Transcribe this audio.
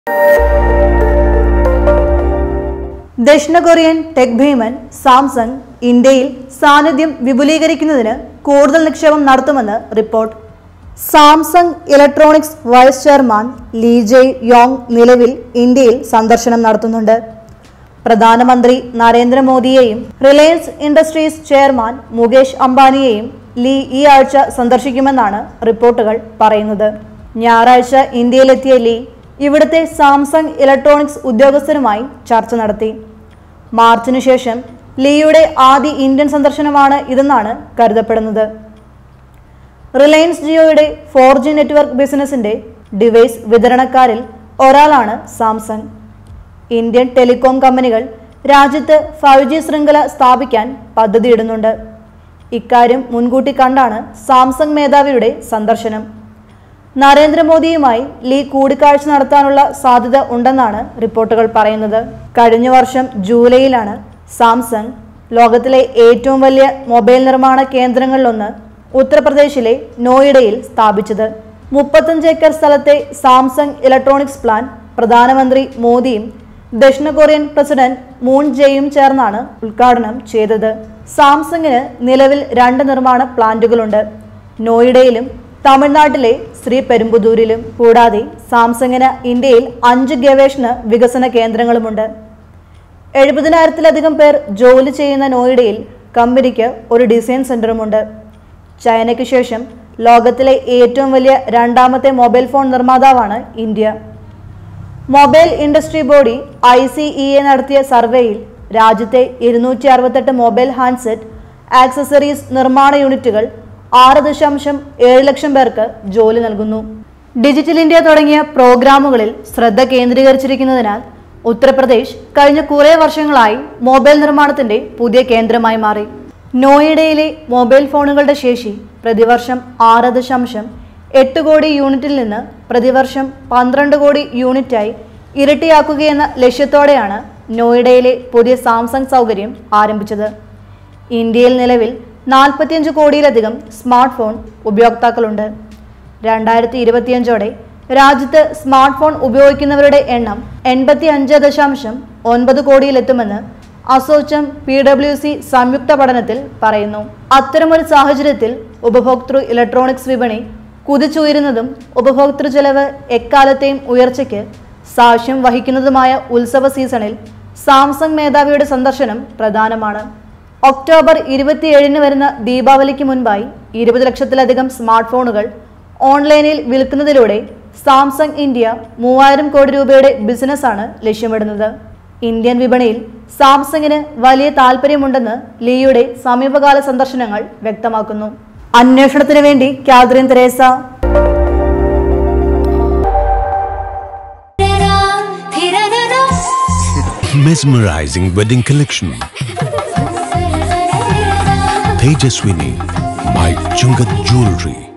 ദക്ഷിണ Korean tech ഭീമൻ Samsung ഇന്ത്യയിൽ സാന്നിധ്യം വിപുലീകരിക്കുന്നതിന് കൂടുതൽ നിക്ഷേപം നടത്തുമെന്ന് report Samsung Electronics vice chairman Lee Jae Yong നിലവിൽ ഇന്ത്യയിൽ സന്ദർശനം നടത്തുന്നുണ്ട് പ്രധാനമന്ത്രി നരേന്ദ്രമോദിയെയും റിലയൻസ് ഇൻഡസ്ട്രീസ് ചെയർമാൻ മുകേഷ് അംബാനിയെയും ലീ ഈ ആഴ്ച സന്ദർശിക്കുമെന്നാണ് റിപ്പോർട്ടുകൾ പറയുന്നത് ഞായറാഴ്ച ഇന്ത്യയിലെത്തിയ ലീ ഇവിടുത്തെ സാംസങ് ഇലക്ട്രോണിക്സ് ഉദ്യോഗസ്ഥരുമായി ചർച്ച നടത്തി മാർച്ചിനു ശേഷം ലീയുടെ ആദ്യ ഇന്ത്യൻ സന്ദർശനമാണ് ഇതെന്നാണ് കരുതപ്പെടുന്നത് റിലയൻസ് ജിയോയുടെ ഫോർ ജി നെറ്റ്വർക്ക് ബിസിനസിന്റെ ഡിവൈസ് വിതരണക്കാരിൽ ഒരാളാണ് സാംസങ് ഇന്ത്യൻ ടെലികോം കമ്പനികൾ രാജ്യത്ത് ഫൈവ് ജി ശൃംഖല സ്ഥാപിക്കാൻ പദ്ധതിയിടുന്നുണ്ട് ഇക്കാര്യം മുൻകൂട്ടി കണ്ടാണ് സാംസങ് മേധാവിയുടെ സന്ദർശനം നരേന്ദ്രമോദിയുമായി ലീ കൂടിക്കാഴ്ച നടത്താനുള്ള സാധ്യത ഉണ്ടെന്നാണ് റിപ്പോർട്ടുകൾ പറയുന്നത് കഴിഞ്ഞ വർഷം ജൂലൈയിലാണ് സാംസങ് ലോകത്തിലെ ഏറ്റവും വലിയ മൊബൈൽ നിർമ്മാണ കേന്ദ്രങ്ങളിലൊന്ന് ഉത്തർപ്രദേശിലെ നോയിഡയിൽ സ്ഥാപിച്ചത് മുപ്പത്തഞ്ച് ഏക്കർ സ്ഥലത്തെ സാംസങ് ഇലക്ട്രോണിക്സ് പ്ലാൻ പ്രധാനമന്ത്രി മോദിയും ദക്ഷിണ കൊറിയൻ പ്രസിഡന്റ് മൂൺ ജെയും ചേർന്നാണ് ഉദ്ഘാടനം ചെയ്തത് സാംസങ്ങിന് നിലവിൽ രണ്ട് നിർമ്മാണ പ്ലാന്റുകളുണ്ട് നോയിഡയിലും തമിഴ്നാട്ടിലെ ശ്രീ പെരുമ്പുദൂരിലും കൂടാതെ സാംസങ്ങിന് ഇന്ത്യയിൽ അഞ്ച് ഗവേഷണ വികസന കേന്ദ്രങ്ങളുമുണ്ട് എഴുപതിനായിരത്തിലധികം പേർ ജോലി ചെയ്യുന്ന നോയിഡയിൽ കമ്പനിക്ക് ഒരു ഡിസൈൻ സെന്ററുമുണ്ട് ചൈനയ്ക്ക് ശേഷം ലോകത്തിലെ ഏറ്റവും വലിയ രണ്ടാമത്തെ മൊബൈൽ ഫോൺ നിർമ്മാതാവാണ് India mobile industry body I C E A നടത്തിയ സർവേയിൽ രാജ്യത്തെ ഇരുന്നൂറ്റി അറുപത്തെട്ട് മൊബൈൽ ഹാൻഡ്സെറ്റ് ആക്സസറീസ് നിർമ്മാണ യൂണിറ്റുകൾ ആറ് ദശാംശം ഏഴ് ലക്ഷം പേർക്ക് ജോലി നൽകുന്നു ഡിജിറ്റൽ ഇന്ത്യ തുടങ്ങിയ പ്രോഗ്രാമുകളിൽ ശ്രദ്ധ കേന്ദ്രീകരിച്ചിരിക്കുന്നതിനാൽ ഉത്തർപ്രദേശ് കഴിഞ്ഞ കുറേ വർഷങ്ങളായി മൊബൈൽ നിർമ്മാണത്തിന്റെ പുതിയ കേന്ദ്രമായി മാറി നോയിഡയിലെ മൊബൈൽ ഫോണുകളുടെ ശേഷി പ്രതിവർഷം ആറ് ദശാംശം എട്ട് കോടി യൂണിറ്റിൽ നിന്ന് പ്രതിവർഷം പന്ത്രണ്ട് കോടി യൂണിറ്റായി ഇരട്ടിയാക്കുകയെന്ന ലക്ഷ്യത്തോടെയാണ് നോയിഡയിലെ പുതിയ സാംസങ് സൗകര്യം ആരംഭിച്ചത് ഇന്ത്യയിൽ നിലവിൽ നാൽപ്പത്തിയഞ്ച് കോടിയിലധികം സ്മാർട്ട് ഫോൺ ഉപയോക്താക്കളുണ്ട് രണ്ടായിരത്തി ഇരുപത്തിയഞ്ചോടെ രാജ്യത്ത് സ്മാർട്ട് ഫോൺ ഉപയോഗിക്കുന്നവരുടെ എണ്ണം എൺപത്തി അഞ്ച് ദശാംശം ഒൻപത് കോടിയിലെത്തുമെന്ന് അസോച്ചം പി ഡബ്ല്യു സി സംയുക്ത പഠനത്തിൽ പറയുന്നു അത്തരമൊരു സാഹചര്യത്തിൽ ഉപഭോക്തൃ ഇലക്ട്രോണിക്സ് വിപണി കുതിച്ചുയരുന്നതും ഉപഭോക്തൃ ചെലവ് എക്കാലത്തെയും ഉയർച്ചയ്ക്ക് സാക്ഷ്യം വഹിക്കുന്നതുമായ ഉത്സവ സീസണിൽ സാംസങ് മേധാവിയുടെ സന്ദർശനം പ്രധാനമാണ് ഒക്ടോബർ ഇരുപത്തിയേഴിന് വരുന്ന ദീപാവലിക്ക് മുൻപായി ഇരുപത് ലക്ഷത്തിലധികം സ്മാർട്ട് ഫോണുകൾ ഓൺലൈനിൽ വിൽക്കുന്നതിലൂടെ സാംസങ് ഇന്ത്യ മൂവായിരം കോടി രൂപയുടെ ബിസിനസ്സാണ് ലക്ഷ്യമിടുന്നത് ഇന്ത്യൻ വിപണിയിൽ സാംസങ്ങിന് വലിയ താല്പര്യമുണ്ടെന്ന് ലീയുടെ സമീപകാല സന്ദർശനങ്ങൾ വ്യക്തമാക്കുന്നു അന്വേഷണത്തിന് വേണ്ടി Catherine Tresa Mesmerizing wedding collection. Tejaswini by Chungat Jewelry.